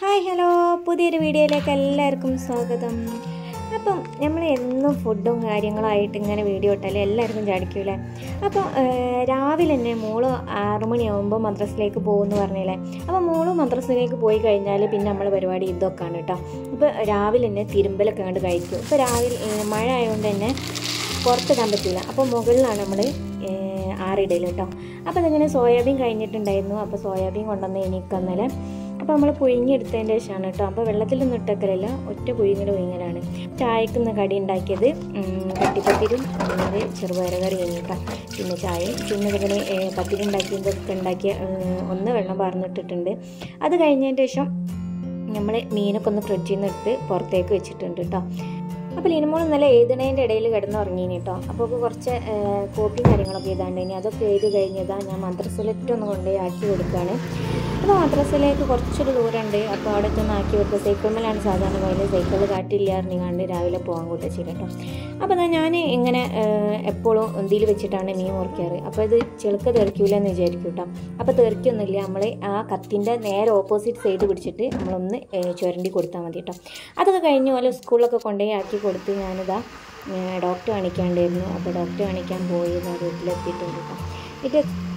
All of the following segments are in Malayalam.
ഹായ് ഹലോ പുതിയൊരു വീഡിയോയിലേക്ക് എല്ലാവർക്കും സ്വാഗതം അപ്പം നമ്മൾ എന്നും ഫുഡും കാര്യങ്ങളായിട്ട് ഇങ്ങനെ വീഡിയോ ഇട്ടാൽ എല്ലാവർക്കും ചടിക്കൂലേ അപ്പോൾ രാവിലെ തന്നെ മോള് ആറു മണിയാകുമ്പോൾ മദ്രസിലേക്ക് പോകുമെന്ന് പറഞ്ഞില്ലേ അപ്പോൾ മോള് മദ്രസിലേക്ക് പോയി കഴിഞ്ഞാൽ പിന്നെ നമ്മളെ പരിപാടി ഇതൊക്കെയാണ് കേട്ടോ അപ്പോൾ രാവിലെ തന്നെ തിരുമ്പലൊക്കെ കണ്ട് കഴിക്കും ഇപ്പോൾ രാവിലെ ഏ, മഴ ആയതുകൊണ്ട് തന്നെ പുറത്തിടാൻ പറ്റില്ല അപ്പോൾ മുകളിലാണ് നമ്മൾ ആറിടൽ കേട്ടോ അപ്പോൾ അതിങ്ങനെ സോയാബീൻ കഴിഞ്ഞിട്ടുണ്ടായിരുന്നു അപ്പോൾ സോയാബീൻ കൊണ്ടുവന്ന് എനിക്ക് ഇന്നലെ അപ്പോൾ നമ്മൾ പുഴുങ്ങിയെടുത്തതിൻ്റെ ശേഷമാണ് കേട്ടോ അപ്പോൾ വെള്ളത്തിലൊന്നും ഇട്ടക്കലല്ല ഒറ്റ പുഴുങ്ങൽ പുഴുങ്ങലാണ് ചായക്ക് ഇന്ന് കടി ഉണ്ടാക്കിയത് ഉം, കട്ടിപ്പത്തിരും പിന്നെ ചെറുപയർ കറി കഴിഞ്ഞിട്ടാ പിന്നെ ചായയും പിന്നെ ഇതിങ്ങനെ ഏ, പത്തിരി ഉണ്ടാക്കിയതൊക്കെ ഉണ്ടാക്കിയ ഏ, ഒന്ന് വെള്ളം പറന്നിട്ടിട്ടുണ്ട് അത് കഴിഞ്ഞതിന് ശേഷം നമ്മൾ മീനൊക്കെ ഒന്ന് ഫ്രിഡ്ജിൽ നിന്ന് എടുത്ത് പുറത്തേക്ക് വെച്ചിട്ടുണ്ട് കേട്ടോ അപ്പോൾ ലിനിമോൾ ഇന്നലെ എഴുതണേൻ്റെ ഇടയിൽ കിടന്ന് ഉറങ്ങീനി കേട്ടോ അപ്പോൾ ഒക്കെ കുറച്ച് ആ, കോപ്പിയും കാര്യങ്ങളൊക്കെ എഴുതാണ്ട് ഇനി അതൊക്കെ എഴുതി കഴിഞ്ഞതാണ് ഞാൻ മദ്രസയിലേക്ക് ഒന്ന് കൊണ്ടുപോയി ആക്കി കൊടുക്കുകയാണ് അപ്പോൾ മദ്രസയിലേക്ക് കുറച്ചൊരു ദൂരമുണ്ട് അപ്പോൾ അവിടെ ഒന്ന് ആക്കി വെക്കുക സൈക്കിളിലാണ് സാധാരണ പോയാൽ സൈക്കിൾ കാട്ടില്ലായിരുന്നു കണ്ട് രാവിലെ പോകാൻ കൂട്ടിച്ചിട്ട് കേട്ടോ അപ്പോൾ അതാ ഞാൻ ഇങ്ങനെ ആ, എപ്പോഴും ഇതിൽ വെച്ചിട്ടാണ് മീൻ മുറിക്കാറ് അപ്പോൾ ഇത് ചെളുക്ക തെറിക്കൂല എന്ന് വിചാരിക്കും കേട്ടോ അപ്പോൾ തെറിക്കൊന്നുമില്ല നമ്മൾ ആ കത്തിൻ്റെ നേരെ ഓപ്പോസിറ്റ് സൈഡ് പിടിച്ചിട്ട് നമ്മളൊന്ന് ഏ, ചുരണ്ടി കൊടുത്താൽ മതി കേട്ടോ അതൊക്കെ കഴിഞ്ഞ് പോലെ സ്കൂളിലൊക്കെ കൊണ്ടുപോയി ആക്കി കൊടുത്ത് ഞാനിതാ ഏ, ഡോക്ടറെ കാണിക്കാണ്ടായിരുന്നു അപ്പോൾ ഡോക്ടറെ കാണിക്കാൻ പോയി ഇതാ വീട്ടിലെത്തിയിട്ടുണ്ട് കേട്ടോ ഇത്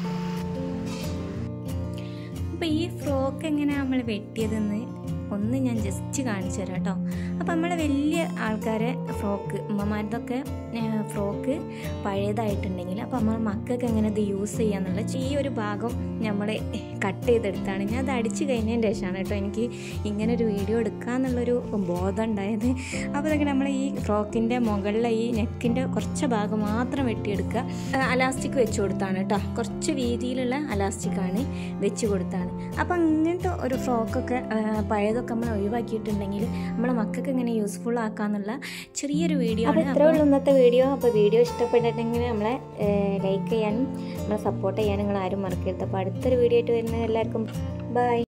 അപ്പോൾ ഈ ഫ്രോക്ക് എങ്ങനെയാണ് നമ്മൾ വെട്ടിയതെന്ന് ഒന്ന് ഞാൻ ജസ്റ്റ് കാണിച്ചു തരാം കേട്ടോ അപ്പോൾ നമ്മൾ വലിയ ആൾക്കാരെ ഫ്രോക്ക് ഉമ്മമാരുടെയൊക്കെ ഫ്രോക്ക് പഴയതായിട്ടുണ്ടെങ്കിൽ അപ്പോൾ നമ്മൾ മക്കൾക്ക് എങ്ങനെ ഇത് യൂസ് ചെയ്യാന്നുള്ള ഈ ഒരു ഭാഗം നമ്മൾ കട്ട് ചെയ്തെടുത്താണ് ഞാൻ അത് അടിച്ച് കഴിഞ്ഞതിന് ശേഷമാണ് കേട്ടോ എനിക്ക് ഇങ്ങനെ ഒരു വീഡിയോ എടുക്കാന്നുള്ളൊരു ബോധം ഉണ്ടായത് അപ്പോൾ അതൊക്കെ നമ്മൾ ഈ ഫ്രോക്കിൻ്റെ മുകളിലെ ഈ നെക്കിൻ്റെ കുറച്ച് ഭാഗം മാത്രം വെട്ടിയെടുക്കുക അലാസ്റ്റിക് വെച്ച് കൊടുത്താണ് കേട്ടോ കുറച്ച് വീതിയിലുള്ള അലാസ്റ്റിക്കാണ് വെച്ച് കൊടുത്താണ് അപ്പോൾ ഇങ്ങനത്തെ ഒരു ഫ്രോക്കൊക്കെ ആ, പഴയതൊക്കെ നമ്മൾ ഒഴിവാക്കിയിട്ടുണ്ടെങ്കിൽ നമ്മളെ മക്കൾക്ക് ഇങ്ങനെ യൂസ്ഫുൾ ആക്കാന്നുള്ള ചെറിയൊരു വീഡിയോ ആണ് ഇത്രേ ഉള്ളൂ ഇന്നത്തെ വീഡിയോ അപ്പോൾ വീഡിയോ ഇഷ്ടപ്പെട്ടിട്ടുണ്ടെങ്കിൽ നമ്മളെ ലൈക്ക് ചെയ്യാനും നമ്മളെ സപ്പോർട്ട് ചെയ്യാനും നിങ്ങൾ ആരും മറക്കരുത് അപ്പോൾ അടുത്തൊരു വീഡിയോ ആയിട്ട് വരുന്നത് എല്ലാവർക്കും ബൈ